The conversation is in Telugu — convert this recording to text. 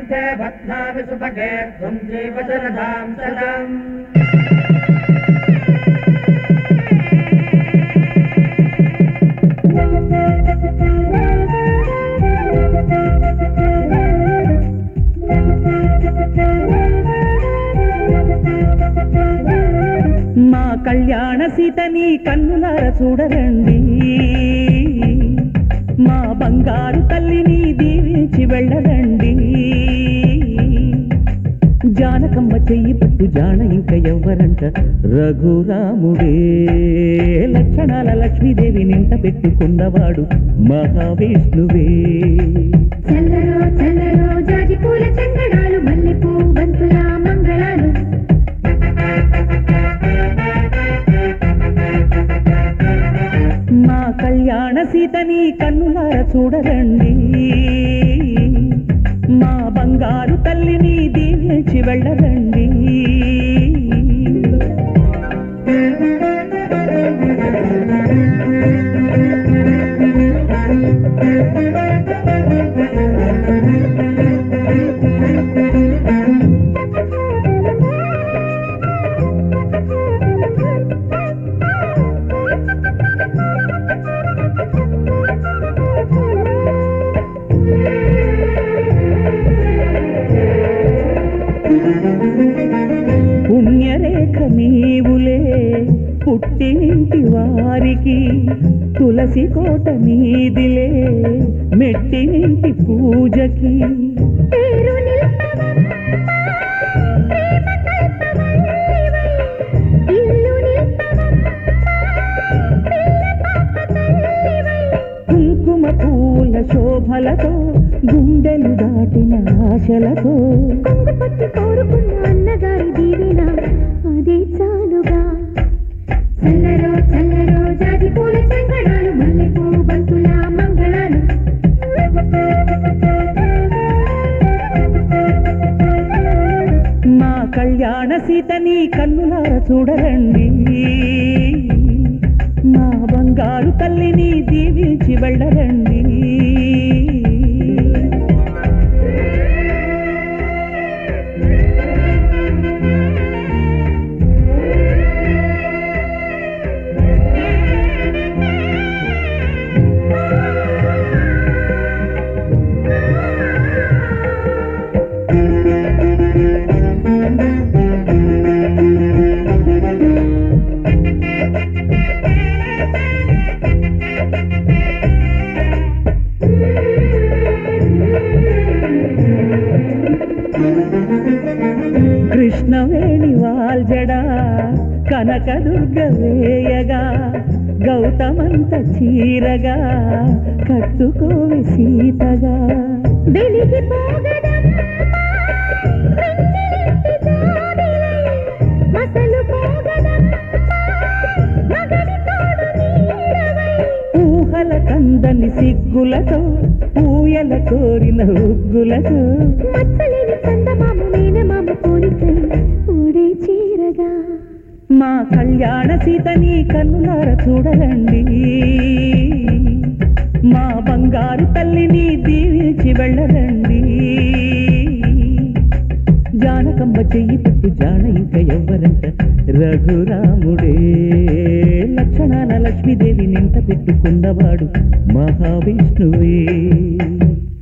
मध्ये बध्नामि सुभगे त्वं जीवशरदां सदम् మా కళ్యాణ సీతని కన్నులార చూడరండి మా బంగారు తల్లిని దీవించి వెళ్ళరండి జానకమ్మ చెయ్యి పట్టు జాన ఇంక ఎవ్వరంట రఘురాముడే లక్షణాల లక్ష్మీదేవి నింట పెట్టుకున్నవాడు మహావిష్ణువే చల్లరో చల్లరో జాజి పూల చందనాలు మల్లెపూ బంతుల మంగళాలు మా కళ్యాణ సీతని కన్నులార చూడరండి మా బంగారు తల్లిని దీవించి వెళ్ళరండి పుణ్యరేఖ నీవులే పుట్టినింటి వారికి తులసి కోట నీదిలే మెట్టినింటి పూజకి పేరు నిల్పవమ్మా, ప్రేమ కల్పవల్లివై. ఇల్లు నిల్పవమ్మా, పిల్ల పాప తల్లివై. కుంకుమ పూల శోభలతో గుండెలు దాటిన ఆశలతో కొంగు పట్టి కోరుకున్న అన్నగారి దీవెన అదే చాలుగా చల్లరో చల్లరో జాజి పూల చందనాలు మల్లెపూ బంతుల మంగళాలు మా కళ్యాణ సీతని కన్నులార చూడరండి మా బంగారు తల్లిని దీవించి వెళ్ళరండి కృష్ణవేణి వాల్జడా కనకదుర్గ వేయగా గౌతమంత చీరగా కట్టుకోవి సీతగా వెలిగిపోగదమ్మా, వెన్నెలింటి జాబిలై. మసలు పోగదమ్మా, మగని తోడు నీడవై. ఊహల కందని సిగ్గులతో ఊయల కోరిన ఉగ్గులతో మచ్చలేని చందమామ మేనమామ కోరికై ఊడే చీరగా మా కళ్యాణ సీతని కన్నులార చూడరండి మా బంగారు తల్లిని దీవించి వెళ్ళరండి జానకమ్మ చెయ్యి పట్టు జాన ఇంక ఎవ్వరంట రఘురాముడే లక్షణాల లక్ష్మీదేవి నింట పెట్టుకున్నవాడు మహావిష్ణువే